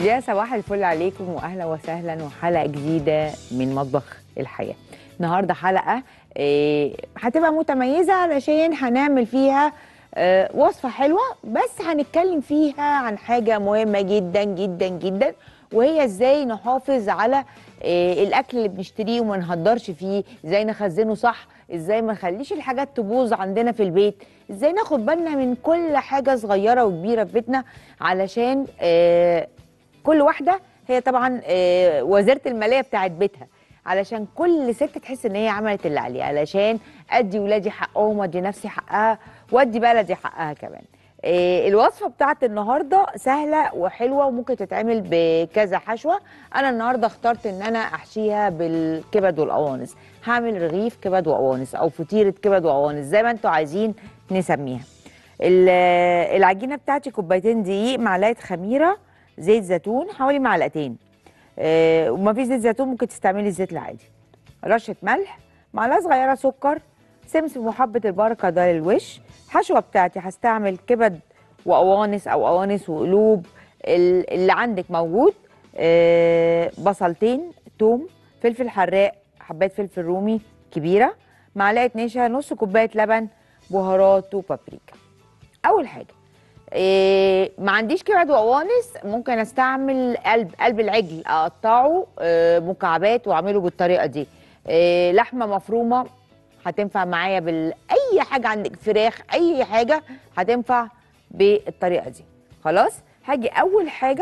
يا صباح الفل عليكم واهلا وسهلا وحلقه جديده من مطبخ الحياه النهارده حلقه آه، هتبقى متميزه علشان هنعمل فيها آه، وصفه حلوه بس هنتكلم فيها عن حاجه مهمه جدا جدا جدا وهي ازاي نحافظ على آه، الاكل اللي بنشتريه وما نهدرش فيه ازاي نخزنه صح ازاي ما نخليش الحاجات تبوظ عندنا في البيت ازاي ناخد بالنا من كل حاجه صغيره وكبيره في بيتنا علشان آه، كل واحده هي طبعا آه، وزيره الماليه بتاعت بيتها علشان كل ست تحس ان هي عملت اللي عليها علشان ادي ولادي حقهم وادي نفسي حقها وادي بلدي حقها كمان آه، الوصفه بتاعت النهارده سهله وحلوه وممكن تتعمل بكذا حشوه انا النهارده اخترت ان انا احشيها بالكبد والقوانص هعمل رغيف كبد وقوانص او فطيره كبد وقوانص زي ما انتوا عايزين نسميها ال- العجينه بتاعتي كوبايتين دقيق معلقه خميره زيت زيتون حوالي معلقتين آه، وما فيش زيت زيتون ممكن تستعملي الزيت العادي رشه ملح معلقه صغيره سكر سمسم وحبه البركه ده للوش الحشوه بتاعتي هستعمل كبد وقوانص او قوانص وقلوب ال- اللي عندك موجود آه، بصلتين توم فلفل حراق حبات فلفل رومي كبيره معلقه نشا نص كوبايه لبن بهارات وبابريكا اول حاجه إيه ما عنديش كبد وقوانص ممكن استعمل قلب قلب العجل اقطعه آه، مكعبات واعمله بالطريقه دي إيه لحمه مفرومه هتنفع معايا بال اي حاجه عندك فراخ اي حاجه هتنفع بالطريقه دي خلاص هاجي اول حاجه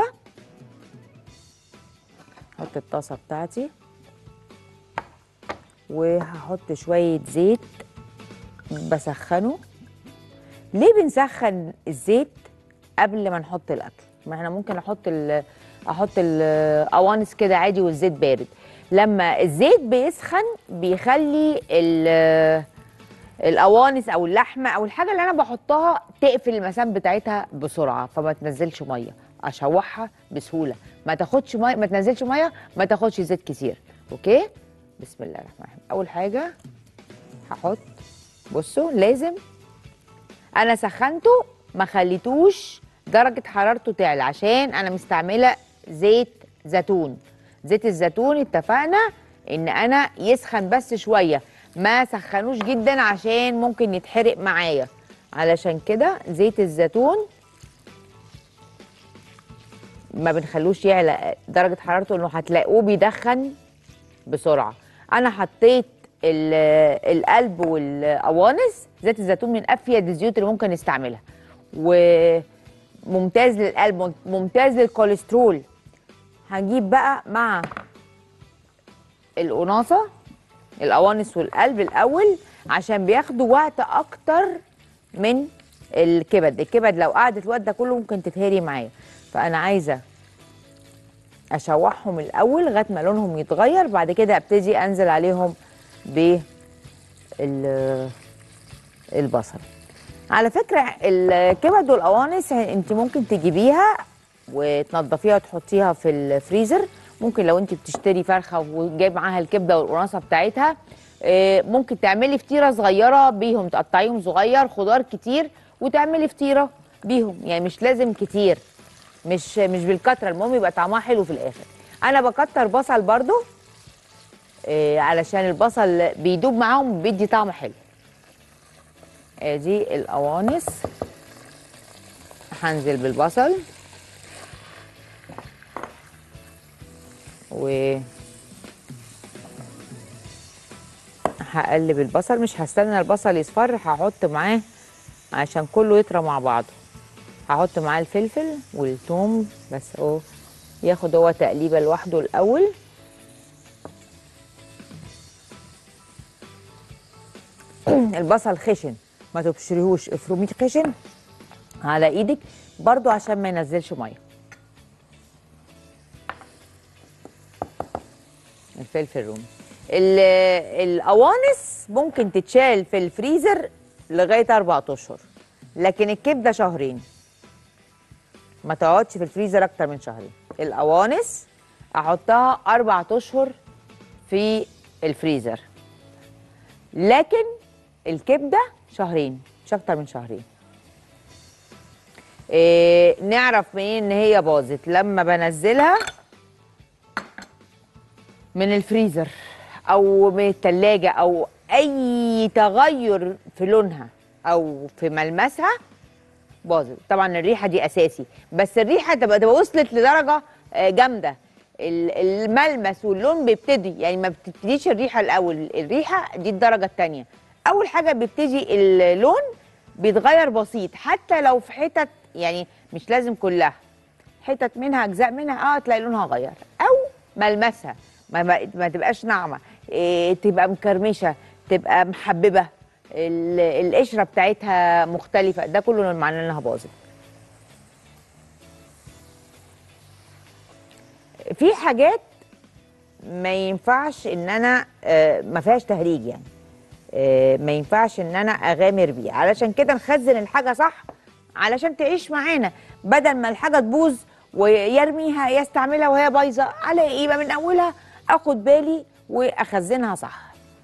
احط الطاسه بتاعتي وهحط شويه زيت بسخنه ليه بنسخن الزيت قبل ما نحط الاكل ما احنا ممكن احط ال احط القوانص كده عادي والزيت بارد لما الزيت بيسخن بيخلي ال- القوانص او اللحمه او الحاجه اللي انا بحطها تقفل المسام بتاعتها بسرعه فما تنزلش ميه اشوحها بسهوله ما تاخدش ميه ما تنزلش ميه ما تاخدش زيت كتير اوكي بسم الله الرحمن الرحيم اول حاجه هحط بصوا لازم انا سخنته ما خليتوش درجه حرارته تعلى عشان انا مستعمله زيت زيتون زيت الزيتون اتفقنا ان انا يسخن بس شويه ما سخنوش جدا عشان ممكن يتحرق معايا علشان كده زيت الزيتون ما بنخلوش يعلى درجه حرارته انه هتلاقوه بيدخن بسرعه انا حطيت ال- القلب والقوانص زيت الزيتون من افيد الزيوت اللي ممكن نستعملها وممتاز للقلب ممتاز للكوليسترول هنجيب بقى مع القناصه القوانص والقلب الاول عشان بياخدوا وقت اكتر من الكبد الكبد لو قعدت الوقت ده كله ممكن تتهري معايا فانا عايزه اشوحهم الاول لغايه ما لونهم يتغير بعد كده ابتدي انزل عليهم ب ال- البصل على فكره الكبد والقوانص انت ممكن تجيبيها وتنضفيها وتحطيها في الفريزر ممكن لو انت بتشتري فرخه وجايب معاها الكبده والقرنصه بتاعتها آه، ممكن تعملي فطيره صغيره بيهم تقطعيهم صغير خضار كتير وتعملي فطيره بيهم يعني مش لازم كتير مش مش بالكتره المهم يبقى طعمها حلو في الاخر انا بكتر بصل برضو آه، علشان البصل بيدوب معاهم بيدي طعم حلو ادي القوانص هنزل بالبصل و هقلب البصل مش هستنى البصل يصفر هحط معاه عشان كله يطرى مع بعضه هحط معاه الفلفل والثوم بس اهو ياخد هو تقليبه لوحده الاول البصل خشن ما تبشريهوش افرميه خشن على ايدك برضو عشان ما ينزلش ميه الفلفل الرومي ال- القوانص ممكن تتشال في الفريزر لغايه اربع اشهر لكن الكبده شهرين ما تقعدش في الفريزر اكتر من شهرين القوانص احطها اربع اشهر في الفريزر لكن الكبده شهرين مش اكتر من شهرين إيه نعرف منين ان هي باظت لما بنزلها من الفريزر او من التلاجة او اي تغير في لونها او في ملمسها باظت طبعا الريحه دي اساسي بس الريحه تبقى تبقى وصلت لدرجه آه، جامده ال- الملمس واللون بيبتدي يعني ما بتبتديش الريحه الاول الريحه دي الدرجه الثانيه اول حاجه بيبتدي اللون بيتغير بسيط حتى لو في حتت يعني مش لازم كلها حتت منها اجزاء منها اه تلاقي لونها غير او ملمسها ما, ما, ما تبقاش ناعمه إيه تبقى مكرمشه تبقى محببه ال- القشره بتاعتها مختلفه ده كله معناه انها باظت في حاجات ما ينفعش ان انا آه، ما فيهاش تهريج يعني آه، ما ينفعش ان انا اغامر بيه علشان كده نخزن الحاجه صح علشان تعيش معانا بدل ما الحاجه تبوظ ويرميها يستعملها وهي بايظه على ايه يبقى من اولها اخد بالي واخزنها صح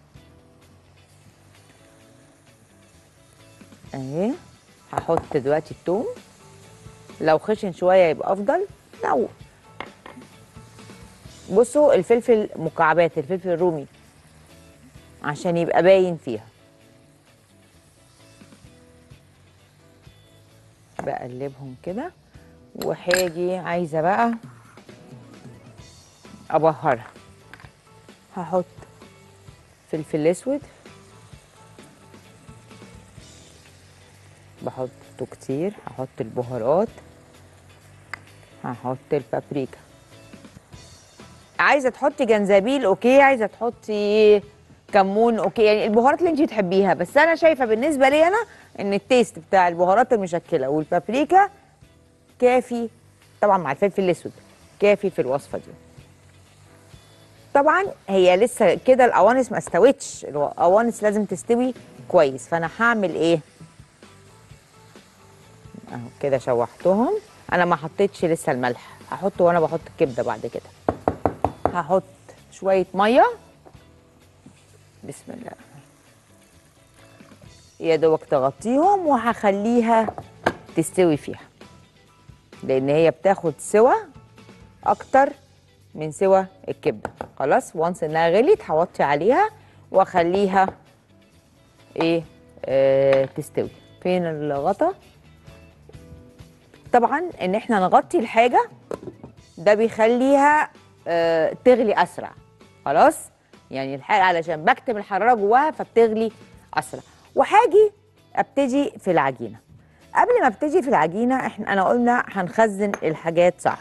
اهي هحط دلوقتي التوم لو خشن شويه يبقى افضل لو بصوا الفلفل مكعبات الفلفل الرومي عشان يبقى باين فيها بقلبهم كده وهاجي عايزه بقى ابهرها هحط فلفل اسود بحطه كتير هحط البهارات هحط البابريكا عايزه تحطي جنزبيل اوكي عايزه تحطي كمون اوكي يعني البهارات اللي انت بتحبيها بس انا شايفه بالنسبه لي انا ان التيست بتاع البهارات المشكله والبابريكا كافي طبعا مع الفلفل الاسود كافي في الوصفه دي طبعا هي لسه كده القوانص ما استوتش القوانص لازم تستوي كويس فانا هعمل ايه اهو كده شوحتهم انا ما حطيتش لسه الملح هحطه وانا بحط الكبده بعد كده هحط شويه ميه بسم الله يا دوبك تغطيهم وهخليها تستوي فيها لان هي بتاخد سوى اكتر من سوى الكبده خلاص وانس انها غليت هوطي عليها واخليها ايه آه تستوي فين الغطا طبعا ان احنا نغطي الحاجه ده بيخليها آه تغلي اسرع خلاص يعني الحاجه علشان بكتم الحراره جواها فبتغلي اسرع وهاجي ابتدي في العجينه قبل ما ابتدي في العجينه احنا انا قلنا هنخزن الحاجات صح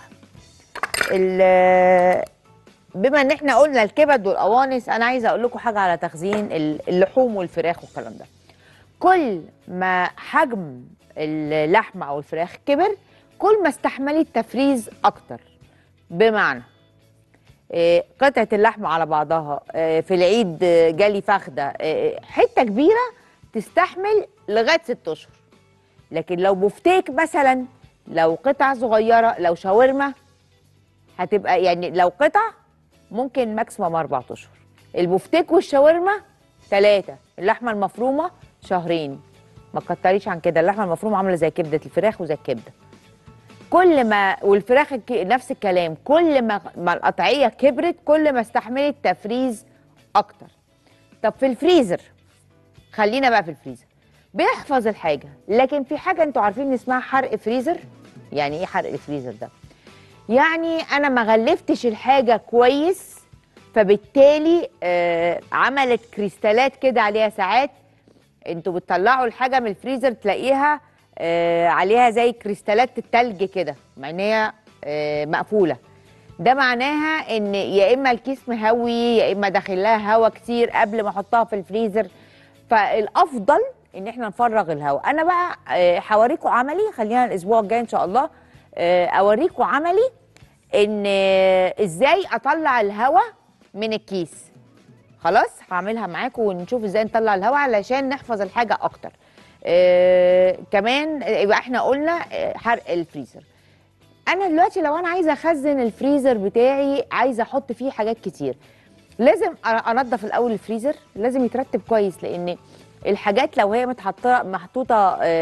ال- بما ان احنا قلنا الكبد والقوانص انا عايزه اقول لكم حاجه على تخزين اللحوم والفراخ والكلام ده كل ما حجم اللحمه او الفراخ كبر كل ما استحملت تفريز اكتر بمعنى إيه، قطعه اللحمه على بعضها إيه، في العيد آه، جالي فخده إيه، حته كبيره تستحمل لغايه ست اشهر لكن لو بفتيك مثلا لو قطع صغيره لو شاورما هتبقى يعني لو قطع ممكن ماكسيموم اربع اشهر البفتيك والشاورما ثلاثه اللحمه المفرومه شهرين ما تكتريش عن كده اللحمه المفرومه عامله زي كبده الفراخ وزي الكبده كل ما والفراخ الك- نفس الكلام كل ما ما القطعيه كبرت كل ما استحملت تفريز اكتر طب في الفريزر خلينا بقى في الفريزر بيحفظ الحاجه لكن في حاجه انتوا عارفين اسمها حرق فريزر يعني ايه حرق الفريزر ده يعني انا ما غلفتش الحاجه كويس فبالتالي آه عملت كريستالات كده عليها ساعات انتوا بتطلعوا الحاجه من الفريزر تلاقيها آه عليها زي كريستالات التلج كده مع ان هي آه مقفوله ده معناها ان يا اما الكيس مهوي يا اما داخل لها هواء كتير قبل ما احطها في الفريزر فالافضل ان احنا نفرغ الهواء انا بقى آه، هوريكم عملي خلينا الاسبوع الجاي ان شاء الله آه، اوريكم عملي ان آه، ازاي اطلع الهواء من الكيس خلاص هعملها معاكم ونشوف ازاي نطلع الهواء علشان نحفظ الحاجه اكتر آه كمان يبقى احنا قلنا آه، حرق الفريزر انا دلوقتي لو انا عايزه اخزن الفريزر بتاعي عايزه احط فيه حاجات كتير لازم أ- انضف الاول الفريزر لازم يترتب كويس لان الحاجات لو هي متحطه محطوطه آه،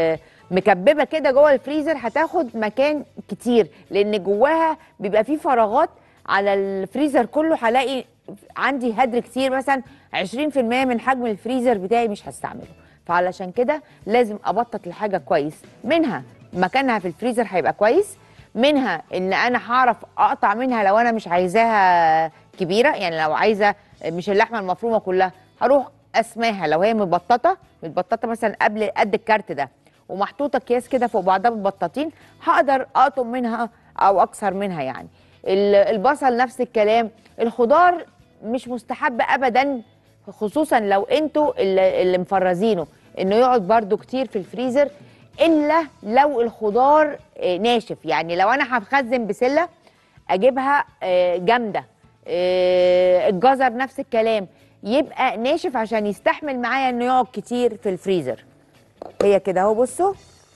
مكببه كده جوه الفريزر هتاخد مكان كتير لان جواها بيبقى فيه فراغات على الفريزر كله هلاقي عندي هدر كتير مثلا 20% من حجم الفريزر بتاعي مش هستعمله فعلشان كده لازم ابطط الحاجه كويس منها مكانها في الفريزر هيبقى كويس منها ان انا هعرف اقطع منها لو انا مش عايزاها كبيره يعني لو عايزه مش اللحمه المفرومه كلها هروح اسماها لو هي مبططه متبططه مثلا قبل قد الكارت ده ومحطوطه اكياس كده فوق بعضها متبططين هقدر اقطم منها او اكسر منها يعني ال- البصل نفس الكلام الخضار مش مستحب ابدا خصوصا لو انتوا اللي, اللي مفرزينه انه يقعد برده كتير في الفريزر الا لو الخضار آه، ناشف يعني لو انا هخزن بسله اجيبها آه، جامده آه، الجزر نفس الكلام يبقى ناشف عشان يستحمل معايا انه يقعد كتير في الفريزر هي كده اهو بصوا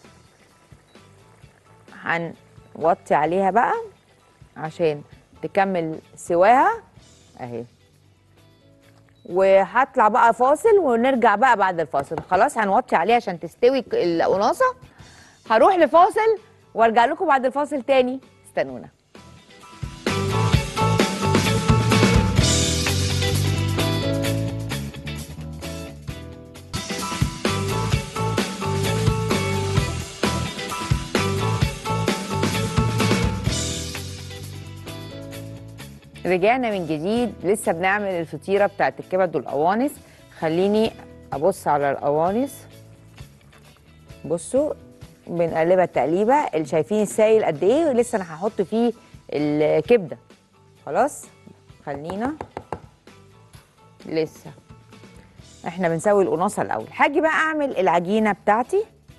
هنوطي عليها بقى عشان تكمل سواها اهي وهطلع بقى فاصل ونرجع بقى بعد الفاصل خلاص هنوطي عليها عشان تستوي ك- القناصه هروح لفاصل وارجع لكم بعد الفاصل تاني استنونا رجعنا من جديد لسه بنعمل الفطيره بتاعت الكبد والقوانص خليني ابص على القوانص بصوا بنقلبها التقليبه اللي شايفين السائل قد ايه لسه انا هحط فيه الكبده خلاص خلينا لسه احنا بنسوي القناصه الاول هاجي بقى اعمل العجينه بتاعتي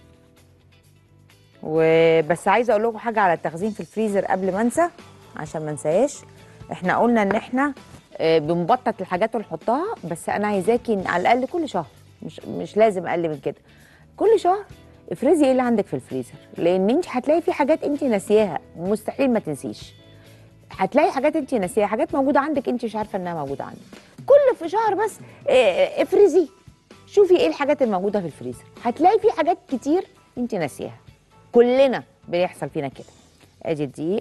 وبس عايزه اقول لكم حاجه على التخزين في الفريزر قبل ما انسى عشان ما انساهاش احنا قلنا ان احنا آه، بنبطط الحاجات ونحطها بس انا عايزاكي إن على الاقل كل شهر مش مش لازم اقل من كده كل شهر افرزي ايه اللي عندك في الفريزر لان انت هتلاقي في حاجات انت ناسياها مستحيل ما تنسيش هتلاقي حاجات انت ناسيها حاجات موجوده عندك انت مش عارفه انها موجوده عندك كل في شهر بس آه، افرزي شوفي ايه الحاجات الموجوده في الفريزر هتلاقي في حاجات كتير انت ناسياها كلنا بيحصل فينا كده ادي الدقيق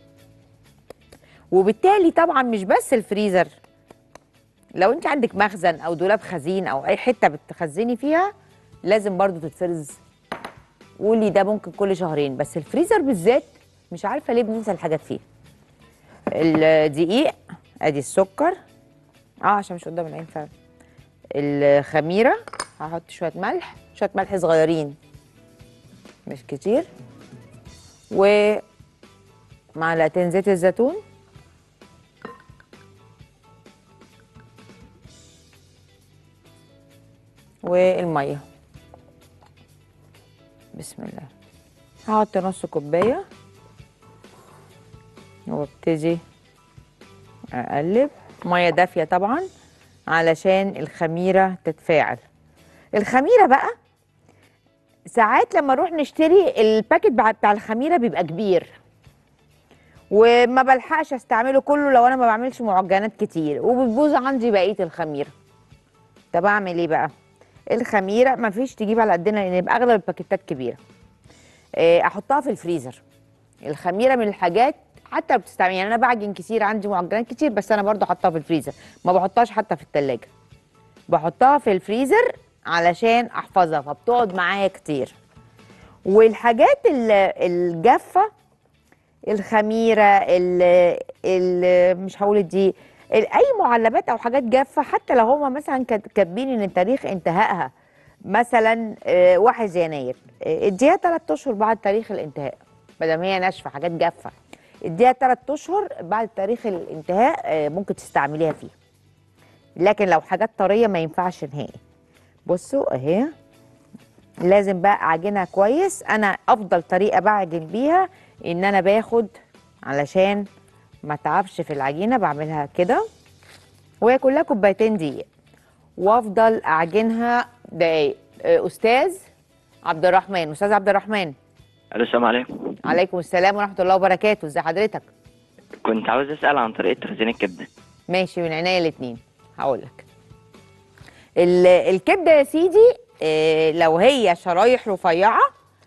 وبالتالي طبعا مش بس الفريزر لو انت عندك مخزن او دولاب خزين او اي حته بتخزني فيها لازم برضو تتفرز قولي ده ممكن كل شهرين بس الفريزر بالذات مش عارفه ليه بننسى الحاجات فيه الدقيق ادي السكر اه عشان مش قدام العين فعلا الخميره هحط شويه ملح شويه ملح صغيرين مش كتير ومعلقتين زيت الزيتون والميه بسم الله هحط نص كوبايه وابتدي اقلب ميه دافيه طبعا علشان الخميره تتفاعل الخميره بقى ساعات لما نروح نشتري الباكت بع- بتاع الخميره بيبقى كبير وما بلحقش استعمله كله لو انا ما بعملش معجنات كتير وبتبوظ عندي بقيه الخميره طب اعمل ايه بقى الخميره ما فيش تجيب على قدنا لان يبقى اغلب الباكيتات كبيره آه، احطها في الفريزر الخميره من الحاجات حتى لو بتستعمل يعني انا بعجن كتير عندي معجنات كتير بس انا برضو حطها في الفريزر ما بحطهاش حتى في التلاجة بحطها في الفريزر علشان احفظها فبتقعد معايا كتير والحاجات ال- الجافه الخميره ال ال مش هقول دي ال- اي معلبات او حاجات جافه حتى لو هما مثلا كات- كاتبين ان تاريخ انتهائها مثلا آه، 1 يناير آه، اديها 3 اشهر بعد تاريخ الانتهاء ما دام هي ناشفه حاجات جافه اديها 3 اشهر بعد تاريخ الانتهاء آه، ممكن تستعمليها فيه لكن لو حاجات طريه ما ينفعش نهائي بصوا اهي لازم بقى اعجنها كويس انا افضل طريقه بعجن بيها ان انا باخد علشان ما اتعبش في العجينه بعملها كده وهي كلها كوبايتين دقيق وافضل اعجنها دقايق آه، استاذ عبد الرحمن استاذ عبد الرحمن الو السلام عليكم عليكم السلام ورحمه الله وبركاته ازي حضرتك كنت عاوز اسال عن طريقه تخزين الكبده ماشي من عينيا الاثنين هقول لك ال- الكبده يا سيدي آه، لو هي شرايح رفيعه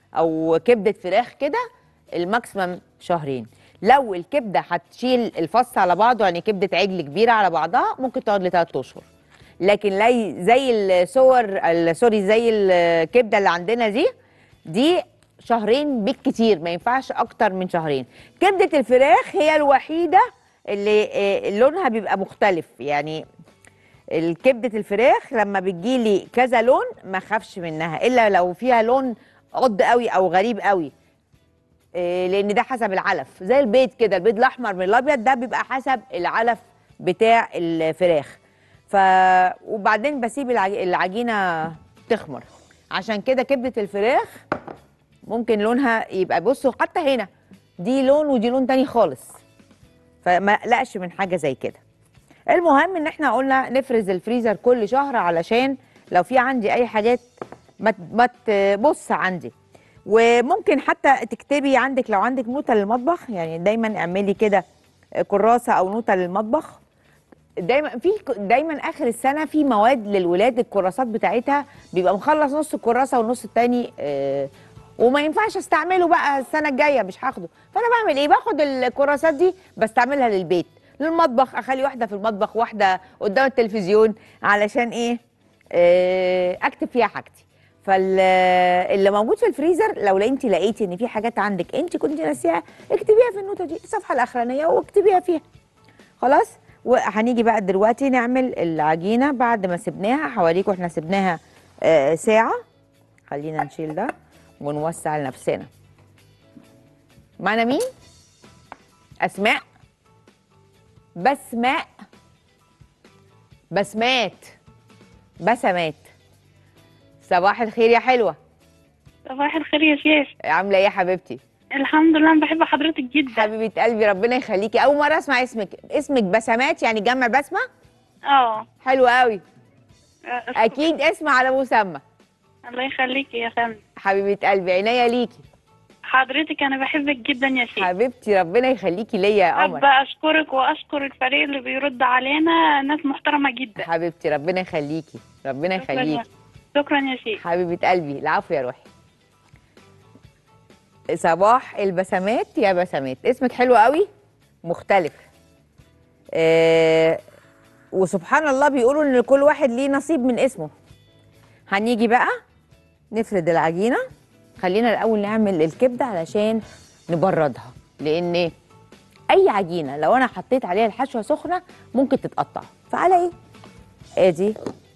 او كبده فراخ كده الماكسيمم شهرين لو الكبده هتشيل الفص على بعضه يعني كبده عجل كبيره على بعضها ممكن تقعد لثلاث اشهر لكن لي زي الصور ال- سوري زي الكبده اللي عندنا دي دي شهرين بالكتير ما ينفعش اكتر من شهرين كبده الفراخ هي الوحيده اللي آه، لونها بيبقى مختلف يعني الكبده الفراخ لما بتجيلي كذا لون ما خافش منها الا لو فيها لون عض قوي او غريب قوي إيه، لان ده حسب العلف زي البيض كده البيض الاحمر من الابيض ده بيبقى حسب العلف بتاع الفراخ ف وبعدين بسيب العج... العجينه تخمر عشان كده كبده الفراخ ممكن لونها يبقى بصوا حتى هنا دي لون ودي لون تاني خالص فما اقلقش من حاجه زي كده المهم ان احنا قلنا نفرز الفريزر كل شهر علشان لو في عندي اي حاجات ما ت- ما تبص عندي وممكن حتى تكتبي عندك لو عندك نوتة للمطبخ يعني دايما اعملي كده كراسة او نوتة للمطبخ دايما في دايما اخر السنه في مواد للولاد الكراسات بتاعتها بيبقى مخلص نص الكراسه والنص التاني آه وما ينفعش استعمله بقى السنه الجايه مش هاخده فانا بعمل ايه باخد الكراسات دي بستعملها للبيت للمطبخ اخلي واحده في المطبخ واحده قدام التلفزيون علشان ايه آه اكتب فيها حاجتي فاللي موجود في الفريزر لو انت لقيتي ان في حاجات عندك انت كنت ناسيها اكتبيها في النوتة دي الصفحه الاخرانيه واكتبيها فيها خلاص وهنيجي بقى دلوقتي نعمل العجينه بعد ما سبناها هوريكم احنا سبناها آه ساعه خلينا نشيل ده ونوسع لنفسنا معنا مين اسماء بسماء بسمات بسمات صباح الخير يا حلوه صباح الخير يا شيخ عامله ايه يا حبيبتي الحمد لله انا بحب حضرتك جدا حبيبه قلبي ربنا يخليكي اول مره اسمع اسمك اسمك بسمات يعني جمع بسمه اه حلو قوي آه، اكيد اسم على مسمى الله يخليكي يا فندم حبيبه قلبي عينيا ليكي حضرتك انا بحبك جدا يا شيخ حبيبتي ربنا يخليكي ليا يا حابة قمر اشكرك واشكر الفريق اللي بيرد علينا ناس محترمة جدا حبيبتي ربنا يخليكي ربنا شكرا يا- يخليكي شكرا يا شيخ حبيبه قلبي العفو يا روحي صباح البسمات يا بسمات اسمك حلو قوي مختلف آه وسبحان الله بيقولوا ان كل واحد ليه نصيب من اسمه هنيجي بقى نفرد العجينه خلينا الاول نعمل الكبده علشان نبردها لان اي عجينه لو انا حطيت عليها الحشوه سخنه ممكن تتقطع فعلى ايه ادي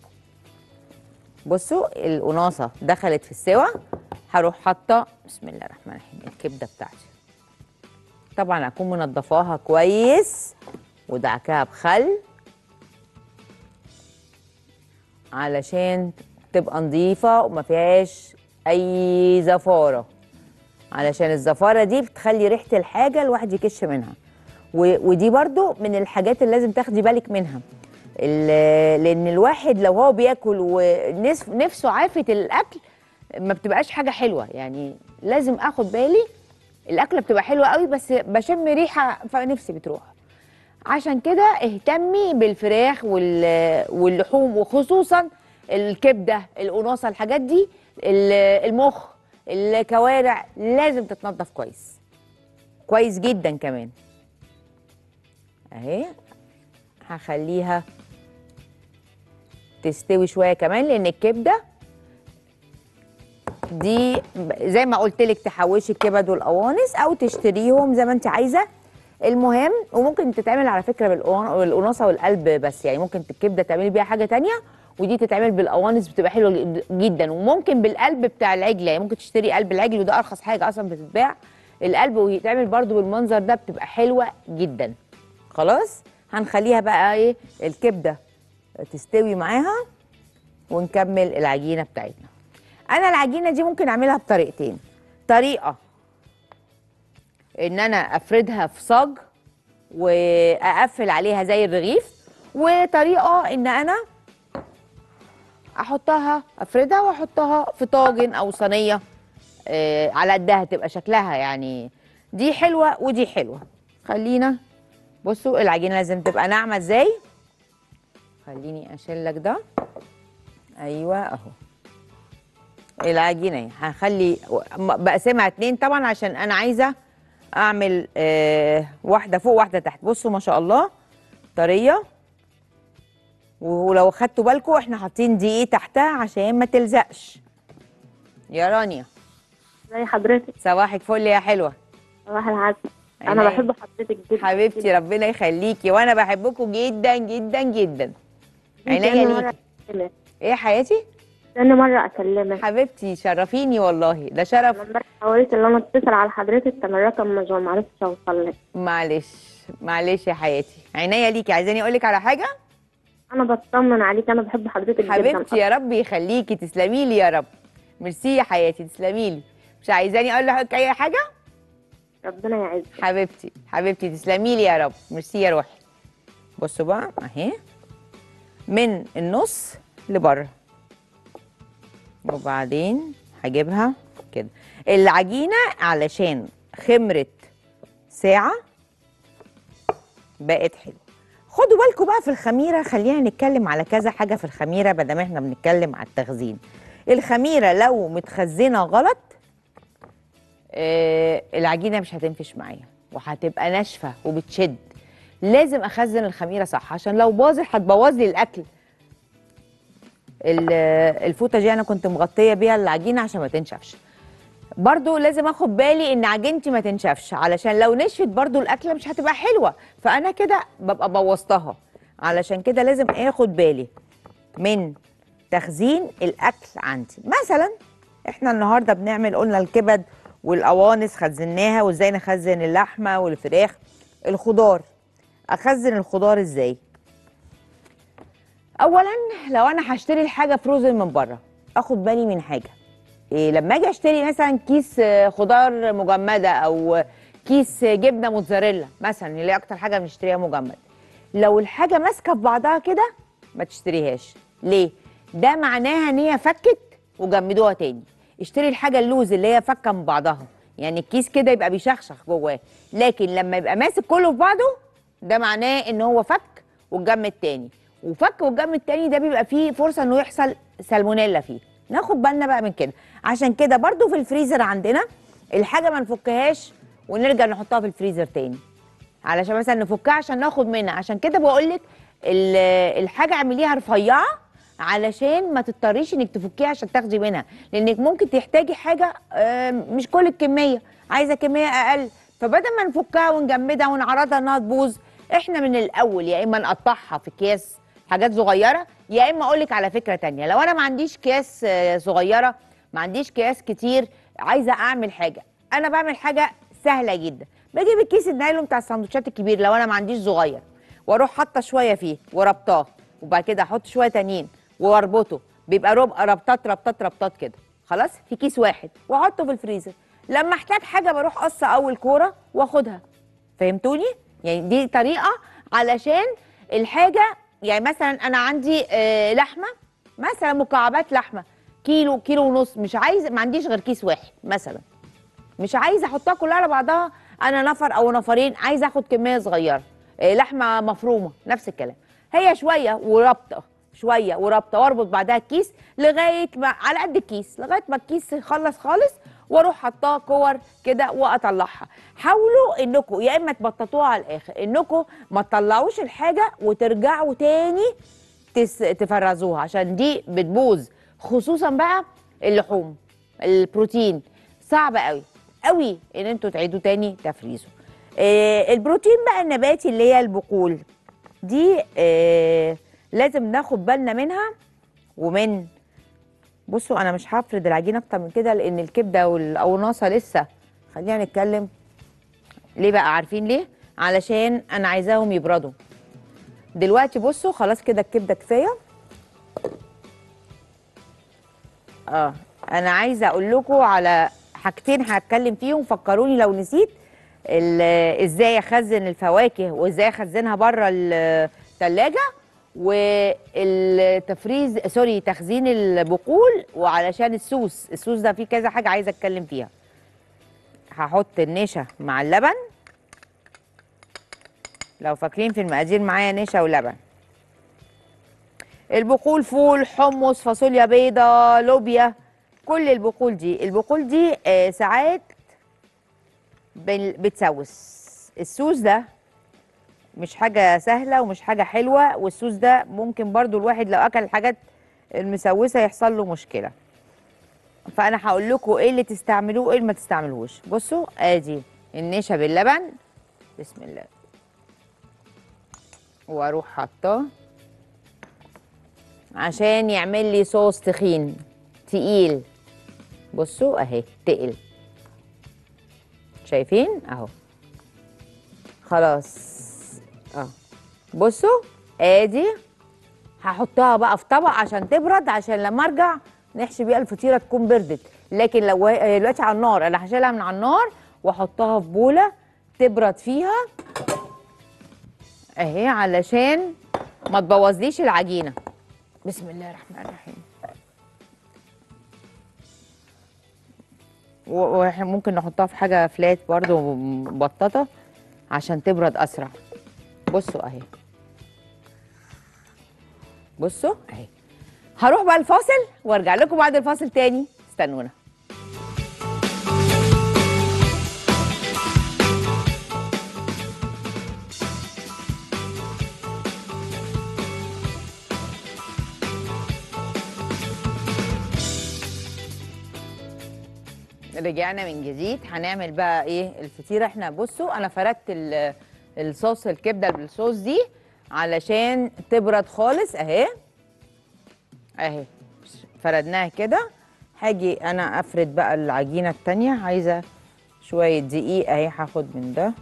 بصوا القناصه دخلت في السوا هروح حاطه بسم الله الرحمن الرحيم الكبده بتاعتي طبعا اكون منضفاها كويس ودعكاها بخل علشان تبقى نظيفه وما فيهاش اي زفاره علشان الزفاره دي بتخلي ريحه الحاجه الواحد يكش منها و- ودي برضو من الحاجات اللي لازم تاخدي بالك منها ال- لان الواحد لو هو بياكل ونفسه عافه الاكل ما بتبقاش حاجه حلوه يعني لازم اخد بالي الاكله بتبقى حلوه قوي بس بشم ريحه فنفسي بتروح عشان كده اهتمي بالفراخ وال- واللحوم وخصوصا الكبده القناصه الحاجات دي ال- المخ الكوارع لازم تتنضف كويس كويس جدا كمان اهي هخليها تستوي شويه كمان لان الكبده دي ب- زي ما قلت لك تحوشي الكبد والقوانص او تشتريهم زي ما انت عايزه المهم وممكن تتعمل على فكره بالقوان- بالقناصه والقلب بس يعني ممكن الكبده تعملي بيها حاجه تانية ودي تتعمل بالقوانص بتبقى حلوه جد- جدا وممكن بالقلب بتاع العجل يعني ممكن تشتري قلب العجل وده ارخص حاجه اصلا بتتباع القلب ويتعمل برضو بالمنظر ده بتبقى حلوه جدا خلاص هنخليها بقى ايه الكبده تستوي معاها ونكمل العجينه بتاعتنا انا العجينه دي ممكن اعملها بطريقتين طريقه ان انا افردها في صاج واقفل عليها زي الرغيف وطريقه ان انا احطها افردها واحطها في طاجن او صينيه آه، على قدها تبقى شكلها يعني دي حلوه ودي حلوه خلينا بصوا العجينه لازم تبقى ناعمه ازاي خليني اشيل لك ده ايوه اهو العجينه اهي هنخلي م- بقسمها اتنين طبعا عشان انا عايزه اعمل آه واحده فوق واحده تحت بصوا ما شاء الله طريه ولو خدتوا بالكم احنا حاطين دقيق تحتها عشان ما تلزقش يا رانيا زي حضرتك صباحك فل يا حلوه صباح العسل انا عينيا. بحب حضرتك جدا حبيبتي ربنا يخليكي وانا بحبكم جدا جدا جدا عينيا تاني مرة ليكي أكلمك. ايه يا حياتي تاني مرة أكلمك حبيبتي شرفيني والله ده شرف أنا امبارح حاولت إن أنا أتصل على حضرتك كان الرقم مشغول معرفتش أوصل لك معلش معلش يا حياتي عينيا ليكي عايزاني اقول لك على حاجه أنا بطمن عليك أنا بحب حضرتك جدا حبيبتي يا رب يخليكي تسلمي لي يا رب ميرسي يا حياتي تسلمي لي مش عايزاني اقول لك اي حاجه ربنا يعزك حبيبتي حبيبتي تسلمي لي يا رب ميرسي يا روحي بصوا بقى اهي من النص لبره وبعدين هجيبها كده العجينه علشان خمرت ساعه بقت حلوه خدوا بالكم بقى في الخميره خلينا نتكلم على كذا حاجه في الخميره بدل ما احنا بنتكلم على التخزين الخميره لو متخزنه غلط آه، العجينه مش هتنفش معايا وهتبقى ناشفه وبتشد لازم اخزن الخميره صح عشان لو باظت هتبوظ لي الاكل ال- الفوطه دي انا كنت مغطيه بيها العجينه عشان ما تنشفش برضو لازم اخد بالي ان عجينتي ما تنشفش علشان لو نشفت برضو الاكله مش هتبقى حلوه فانا كده ببقى بوظتها علشان كده لازم اخد بالي من تخزين الاكل عندي مثلا احنا النهارده بنعمل قلنا الكبد والقوانص خزناها وازاي نخزن اللحمه والفراخ الخضار اخزن الخضار ازاي اولا لو انا هشتري الحاجه فروزن من بره اخد بالي من حاجه إيه لما اجي اشتري مثلا كيس آه، خضار مجمده او كيس جبنه موتزاريلا مثلا اللي هي اكتر حاجه بنشتريها مجمد لو الحاجه ماسكه في بعضها كده ما تشتريهاش ليه ده معناها ان هي فكت وجمدوها تاني اشتري الحاجه اللوز اللي هي فكه من بعضها يعني الكيس كده يبقى بيشخشخ جواه لكن لما يبقى ماسك كله في بعضه ده معناه ان هو فك واتجمد تاني وفك والجمد التاني ده بيبقى فيه فرصه انه يحصل سالمونيلا فيه ناخد بالنا بقى من كده عشان كده برضو في الفريزر عندنا الحاجه ما نفكهاش ونرجع نحطها في الفريزر تاني علشان مثلا نفكها عشان ناخد منها عشان كده بقول لك الحاجه اعمليها رفيعه علشان ما تضطريش انك تفكيها عشان تاخدي منها لانك ممكن تحتاجي حاجه آه، مش كل الكميه عايزه كميه اقل فبدل ما نفكها ونجمدها ونعرضها انها تبوظ احنا من الاول يا اما نقطعها في اكياس حاجات صغيره يا اما اقول لك على فكره تانية لو انا ما عنديش اكياس آه، صغيره ما عنديش اكياس كتير عايزه اعمل حاجه انا بعمل حاجه سهله جدا بجيب الكيس النايلون بتاع السندوتشات الكبير لو انا ما عنديش صغير واروح حاطه شويه فيه وربطاه وبعد كده احط شويه تانيين واربطه بيبقى ربع ربطات ربطات ربطات كده خلاص في كيس واحد واحطه في الفريزر لما احتاج حاجه بروح قصه اول كوره واخدها فهمتوني يعني دي طريقه علشان الحاجه يعني مثلا انا عندي آه، لحمه مثلا مكعبات لحمه كيلو كيلو ونص مش عايز ما عنديش غير كيس واحد مثلا مش عايزه احطها كلها على بعضها انا نفر او نفرين عايزه اخد كميه صغيره إيه، لحمه مفرومه نفس الكلام هي شويه ورابطه شويه ورابطه واربط بعدها الكيس لغايه ما على قد الكيس لغايه ما الكيس يخلص خالص واروح حطاها كور كده واطلعها حاولوا انكم يا اما تبططوها على الاخر انكم ما تطلعوش الحاجه وترجعوا تاني تس تفرزوها عشان دي بتبوظ خصوصا بقى اللحوم البروتين صعب قوي قوي ان انتوا تعيدوا تاني تفريزه آه البروتين بقى النباتي اللي هي البقول دي آه لازم ناخد بالنا منها ومن بصوا انا مش هفرد العجينه اكتر من كده لان الكبده والقوناصه لسه خلينا نتكلم ليه بقى عارفين ليه علشان انا عايزاهم يبردوا دلوقتي بصوا خلاص كده الكبده كفايه اه انا عايزه اقول لكم على حاجتين هتكلم فيهم فكروني لو نسيت ال- ازاي اخزن الفواكه وازاي اخزنها بره الثلاجه والتفريز سوري تخزين البقول وعلشان السوس السوس ده فيه كذا حاجه عايزه اتكلم فيها هحط النشا مع اللبن لو فاكرين في المقادير معايا نشا ولبن البقول فول حمص فاصوليا بيضة لوبيا كل البقول دي البقول دي آه ساعات بال- بتسوس السوس ده مش حاجة سهلة ومش حاجة حلوة والسوس ده ممكن برضو الواحد لو أكل الحاجات المسوسة يحصل له مشكلة فأنا هقول لكم إيه اللي تستعملوه وإيه اللي ما تستعملوهوش بصوا آدي النشا باللبن بسم الله وأروح حاطاه عشان يعمل لي صوص تخين تقيل بصوا اهي تقل شايفين اهو خلاص اه بصوا ادي هحطها بقى في طبق عشان تبرد عشان لما ارجع نحشي بيها الفطيره تكون بردت لكن لو هي دلوقتي على النار انا هشيلها من على النار واحطها في بوله تبرد فيها اهي علشان ما تبوظليش العجينه بسم الله الرحمن الرحيم و- واحنا ممكن نحطها في حاجه فلات برضو مبططه عشان تبرد اسرع بصوا اهي بصوا اهي هروح بقى الفاصل وارجع لكم بعد الفاصل تاني استنونا رجعنا من جديد هنعمل بقى ايه الفطيره احنا بصوا انا فردت ال- الصوص الكبده بالصوص دي علشان تبرد خالص اهي اهي فردناها كده هاجي انا افرد بقى العجينه التانية عايزه شويه دقيق اهي هاخد من ده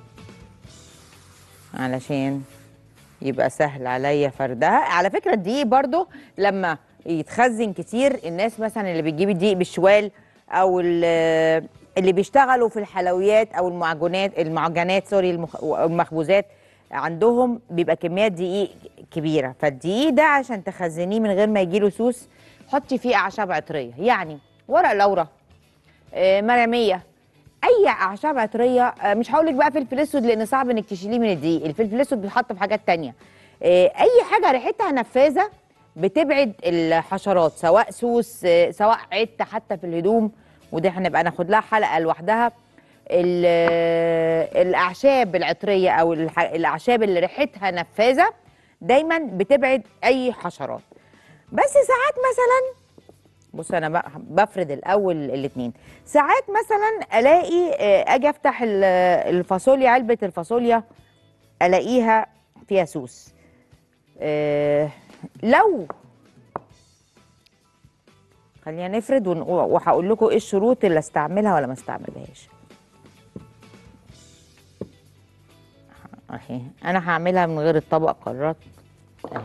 علشان يبقى سهل عليا فردها على فكره الدقيق برضو لما يتخزن كتير الناس مثلا اللي بتجيب الدقيق بالشوال او ال- اللي بيشتغلوا في الحلويات او المعجونات المعجنات سوري المخ- المخبوزات عندهم بيبقى كميات دقيق كبيره فالدقيق ده عشان تخزنيه من غير ما يجيله سوس حطي فيه اعشاب عطريه يعني ورق لورا آه، مراميه اي اعشاب عطريه آه، مش هقول لك بقى فلفل اسود لان صعب انك تشيليه من الدقيق الفلفل الاسود بيتحط في حاجات تانية آه، اي حاجه ريحتها نفاذه بتبعد الحشرات سواء سوس آه، سواء عت حتى في الهدوم ودي هنبقى ناخد لها حلقه لوحدها ال- آه، الاعشاب العطريه او الح- الاعشاب اللي ريحتها نفاذه دايما بتبعد اي حشرات بس ساعات مثلا بص انا بقى بفرد الاول الاثنين ساعات مثلا الاقي آه، اجي افتح ال- الفاصوليا علبه الفاصوليا الاقيها فيها سوس آه، لو خلينا نفرد ون- وهقول لكم ايه الشروط اللي استعملها ولا ما استعملهاش اهي انا هعملها من غير الطبق قررت اهي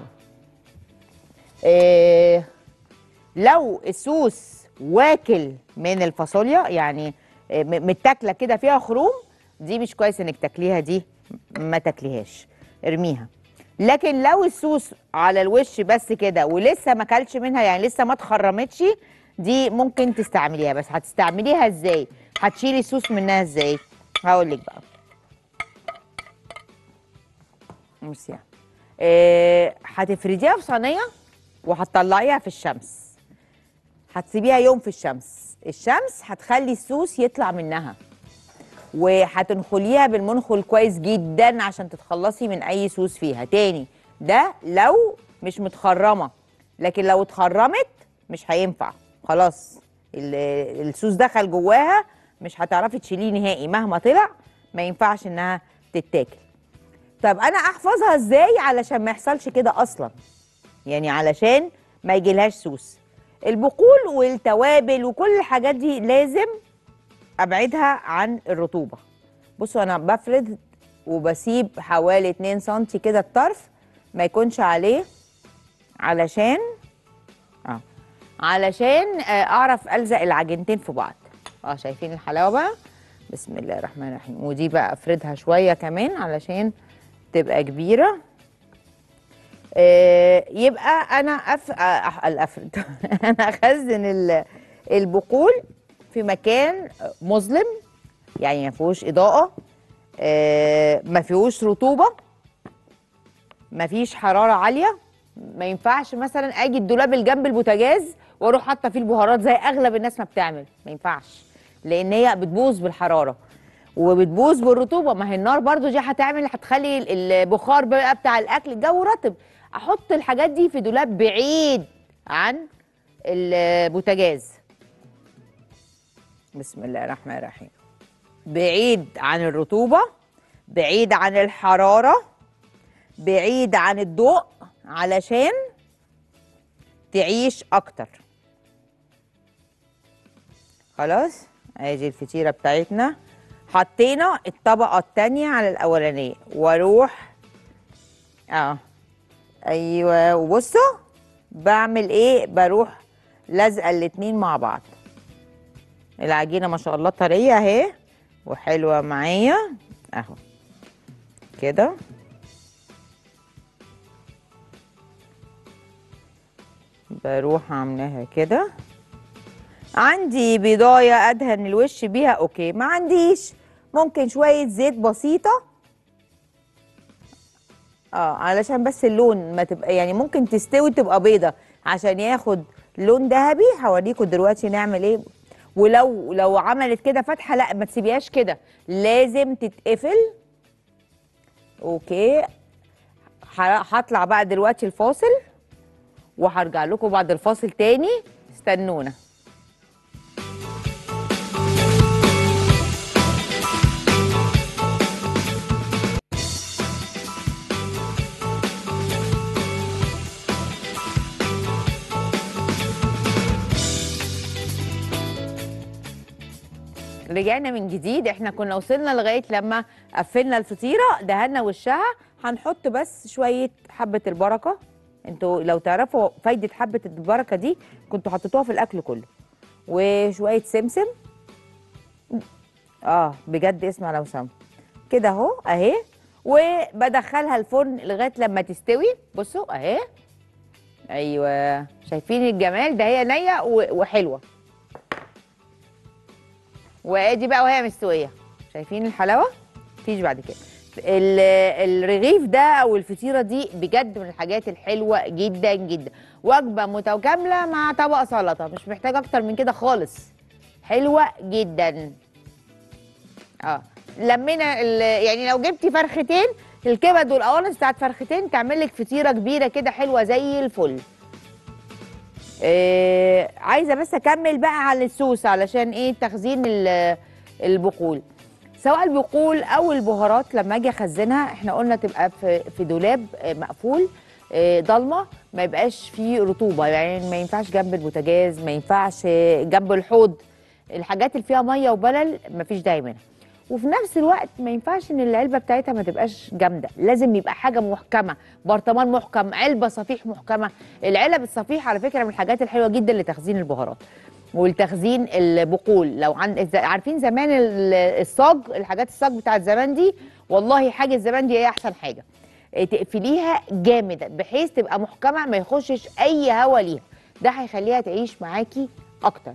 آه، لو السوس واكل من الفاصوليا يعني آه، م- متاكله كده فيها خروم دي مش كويس انك تاكليها دي ما تاكليهاش ارميها لكن لو السوس على الوش بس كده ولسه ما اكلش منها يعني لسه ما اتخرمتش دي ممكن تستعمليها بس هتستعمليها ازاي هتشيلي السوس منها ازاي هقول لك بقى ميرسي آه، هتفرديها في صينيه وهتطلعيها في الشمس هتسيبيها يوم في الشمس الشمس هتخلي السوس يطلع منها وهتنخليها بالمنخل كويس جدا عشان تتخلصي من اي سوس فيها تاني ده لو مش متخرمه لكن لو اتخرمت مش هينفع خلاص ال- السوس دخل جواها مش هتعرفي تشيليه نهائي مهما طلع ما ينفعش انها تتاكل طب انا احفظها ازاي علشان ما يحصلش كده اصلا يعني علشان ما يجيلهاش سوس البقول والتوابل وكل الحاجات دي لازم ابعدها عن الرطوبه بصوا انا بفرد وبسيب حوالي 2 سم كده الطرف ما يكونش عليه علشان اه علشان آه، اعرف الزق العجينتين في بعض اه شايفين الحلاوه بقى بسم الله الرحمن الرحيم ودي بقى افردها شويه كمان علشان تبقى كبيره آه، يبقى انا أف... آه، الافرد انا اخزن ال- البقول في مكان مظلم يعني ما فيهوش اضاءه آه، ما فيهوش رطوبه ما فيش حراره عاليه ما ينفعش مثلا اجي الدولاب اللي جنب البوتاجاز واروح حاطه فيه البهارات زي اغلب الناس ما بتعمل ما ينفعش لان هي بتبوظ بالحراره وبتبوظ بالرطوبه ما هي النار برضو دي هتعمل هتخلي ال- البخار بقى بتاع الاكل الجو رطب احط الحاجات دي في دولاب بعيد عن البوتاجاز بسم الله الرحمن الرحيم بعيد عن الرطوبه بعيد عن الحراره بعيد عن الضوء علشان تعيش اكتر خلاص ادي الفطيره بتاعتنا حطينا الطبقه التانية على الاولانيه واروح اه ايوه وبصوا بعمل ايه بروح لازقه الاتنين مع بعض العجينه ما شاء الله طريه اهي وحلوه معايا اهو كده بروح عاملاها كده عندي بضايه ادهن الوش بيها اوكي ما عنديش ممكن شويه زيت بسيطه اه علشان بس اللون ما تبقى يعني ممكن تستوي تبقى بيضه عشان ياخد لون ذهبي هوريكم دلوقتي نعمل ايه ولو لو عملت كده فتحه لا ما تسيبيهاش كده لازم تتقفل اوكي ه- هطلع بقى دلوقتي الفاصل وهرجع لكم بعد الفاصل تاني استنونا رجعنا من جديد احنا كنا وصلنا لغايه لما قفلنا الفطيره دهنا وشها هنحط بس شويه حبه البركه انتوا لو تعرفوا فايده حبه البركه دي كنتوا حطيتوها في الاكل كله وشويه سمسم اه بجد اسمع لو سم كده اهو اهي وبدخلها الفرن لغايه لما تستوي بصوا اهي ايوه شايفين الجمال ده هي نيه و- وحلوه وادي بقى وهي مستويه شايفين الحلاوه مفيش بعد كده ال- الرغيف ده او الفطيره دي بجد من الحاجات الحلوه جدا جدا وجبه متكامله مع طبق سلطه مش محتاج اكتر من كده خالص حلوه جدا اه لمينا ال- يعني لو جبتي فرختين الكبد والقوانص بتاعت فرختين تعمل لك فطيره كبيره كده حلوه زي الفل آه عايزه بس اكمل بقى على الصوص علشان ايه تخزين ال- البقول سواء البقول او البهارات لما اجي اخزنها احنا قلنا تبقى في في دولاب آه، مقفول آه، ضلمه ما يبقاش فيه رطوبه يعني ما ينفعش جنب البوتاجاز ما ينفعش آه، جنب الحوض الحاجات اللي فيها ميه وبلل ما فيش داعي منها وفي نفس الوقت ما ينفعش ان العلبه بتاعتها ما تبقاش جامده لازم يبقى حاجه محكمه برطمان محكم علبه صفيح محكمه العلب الصفيح على فكره من الحاجات الحلوه جدا لتخزين البهارات والتخزين البقول لو عند إذا- عارفين زمان ال- الصاج الحاجات الصاج بتاعت زمان دي والله حاجه زمان دي هي احسن حاجه إيه، تقفليها جامد بحيث تبقى محكمه ما يخشش اي هوا ليها ده هيخليها تعيش معاكي اكتر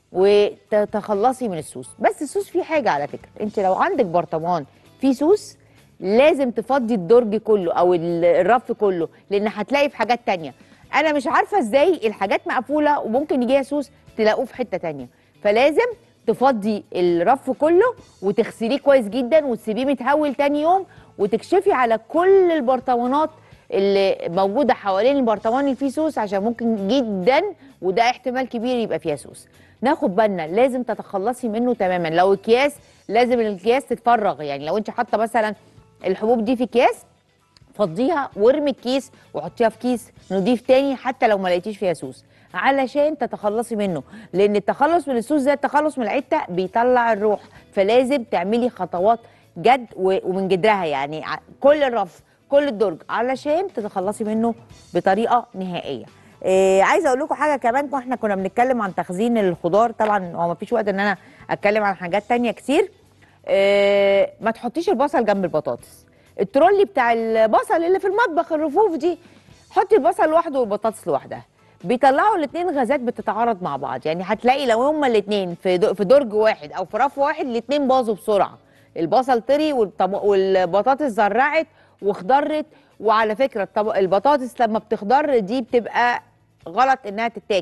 وتتخلصي من السوس بس السوس فيه حاجه على فكره انت لو عندك برطمان فيه سوس لازم تفضي الدرج كله او ال- الرف كله لان هتلاقي في حاجات تانية انا مش عارفه ازاي الحاجات مقفوله وممكن يجيها سوس تلاقوه في حته تانية فلازم تفضي الرف كله وتغسليه كويس جدا وتسيبيه متهول تاني يوم وتكشفي على كل البرطمانات اللي موجوده حوالين البرطمان اللي فيه سوس عشان ممكن جدا وده احتمال كبير يبقى فيها سوس ناخد بالنا لازم تتخلصي منه تماما لو اكياس لازم الاكياس تتفرغ يعني لو انت حاطه مثلا الحبوب دي في اكياس فضيها وارمي الكيس وحطيها في كيس نضيف تاني حتى لو ما لقيتيش فيها سوس علشان تتخلصي منه لان التخلص من السوس زي التخلص من العته بيطلع الروح فلازم تعملي خطوات جد و- ومن جدرها يعني ع- كل الرف كل الدرج علشان تتخلصي منه بطريقه نهائيه إيه عايزه اقول لكم حاجه كمان واحنا كنا بنتكلم عن تخزين الخضار طبعا هو ما فيش وقت ان انا اتكلم عن حاجات تانية كتير إيه ما تحطيش البصل جنب البطاطس الترولي بتاع البصل اللي في المطبخ الرفوف دي حطي البصل لوحده والبطاطس لوحدها بيطلعوا الاثنين غازات بتتعارض مع بعض يعني هتلاقي لو هما الاثنين في د- في درج واحد او في رف واحد الاثنين باظوا بسرعه البصل طري والطب- والبطاطس زرعت واخضرت وعلى فكره الطب... البطاطس لما بتخضر دي بتبقى غلط انها تتاكل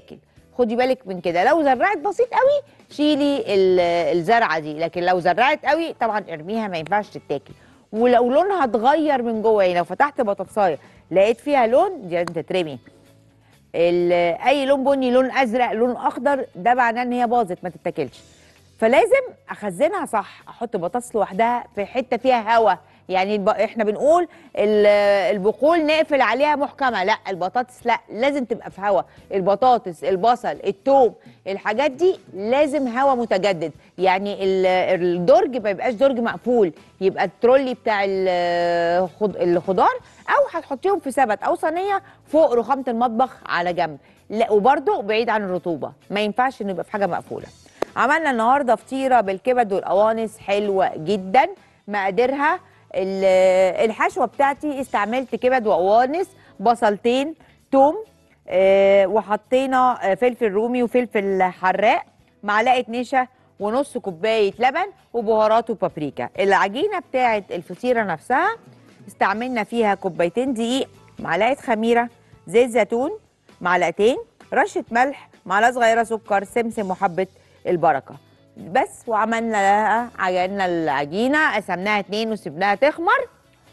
خدي بالك من كده لو زرعت بسيط قوي شيلي ال- الزرعه دي لكن لو زرعت قوي طبعا ارميها ما ينفعش تتاكل ولو لونها اتغير من جوه يعني لو فتحت بطاطسايه لقيت فيها لون دي لازم تترمي ال- اي لون بني لون ازرق لون اخضر ده معناه ان هي باظت ما تتاكلش فلازم اخزنها صح احط بطاطس لوحدها في حته فيها هواء يعني الب... احنا بنقول ال- البقول نقفل عليها محكمه لا البطاطس لا لازم تبقى في هواء البطاطس البصل الثوم الحاجات دي لازم هواء متجدد يعني ال- الدرج ما يبقاش درج مقفول يبقى الترولي بتاع ال- خض- الخضار او هتحطيهم في سبت او صينيه فوق رخامه المطبخ على جنب لا وبرده بعيد عن الرطوبه ما ينفعش انه يبقى في حاجه مقفوله عملنا النهارده فطيره بالكبد والقوانص حلوه جدا مقاديرها ال- الحشوه بتاعتي استعملت كبد وقوانص بصلتين توم آه، وحطينا آه، فلفل رومي وفلفل حراق معلقه نشا ونص كوبايه لبن وبهارات وبابريكا العجينه بتاعت الفطيره نفسها استعملنا فيها كوبايتين دقيق معلقه خميره زيت زيتون معلقتين رشه ملح معلقه صغيره سكر سمسم وحبه البركه بس وعملنا لها عجلنا العجينه قسمناها اتنين وسبناها تخمر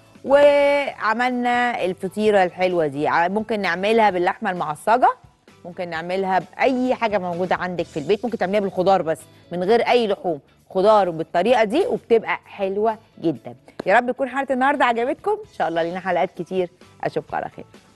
وعملنا الفطيره الحلوه دي ع- ممكن نعملها باللحمه المعصجه ممكن نعملها باي حاجه موجوده عندك في البيت ممكن تعمليها بالخضار بس من غير اي لحوم خضار بالطريقه دي وبتبقى حلوه جدا يا رب تكون حلقه النهارده عجبتكم ان شاء الله لينا حلقات كتير اشوفكم على خير